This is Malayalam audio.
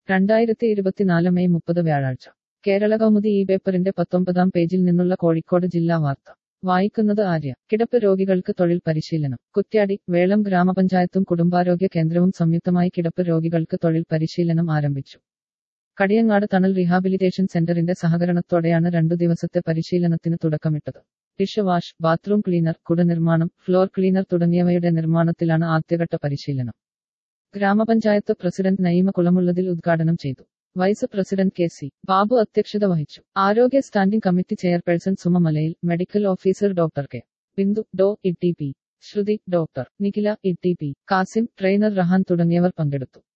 രണ്ടായിരത്തി ഇരുപത്തിനാല് മെയ് മുപ്പത് വ്യാഴാഴ്ച കേരള കൗമുദി ഈ പേപ്പറിന്റെ പത്തൊമ്പതാം പേജിൽ നിന്നുള്ള കോഴിക്കോട് ജില്ലാ വാർത്ത വായിക്കുന്നത് ആര്യ കിടപ്പ് രോഗികൾക്ക് തൊഴിൽ പരിശീലനം കുറ്റ്യാടി വേളം ഗ്രാമപഞ്ചായത്തും കുടുംബാരോഗ്യ കേന്ദ്രവും സംയുക്തമായി കിടപ്പ് രോഗികൾക്ക് തൊഴിൽ പരിശീലനം ആരംഭിച്ചു കടിയങ്ങാട് തണൽ റീഹാബിലിറ്റേഷൻ സെന്ററിന്റെ സഹകരണത്തോടെയാണ് രണ്ടു ദിവസത്തെ പരിശീലനത്തിന് തുടക്കമിട്ടത് ഡിഷ് വാഷ് ബാത്റൂം ക്ലീനർ കുടനിർമ്മാണം ഫ്ലോർ ക്ലീനർ തുടങ്ങിയവയുടെ നിർമ്മാണത്തിലാണ് ആദ്യഘട്ട പരിശീലനം ഗ്രാമപഞ്ചായത്ത് പ്രസിഡന്റ് നയിമ കുളമുള്ളതിൽ ഉദ്ഘാടനം ചെയ്തു vice president K C Babu അധ്യക്ഷത വഹിച്ചു ആരോഗ്യ standing committee chairperson Suma Malayil medical officer doctor K Bindu Dr E T P Shruthi doctor Nikhila E T P Kasim trainer Rahan തുടങ്ങിയവർ പങ്കെടുത്തു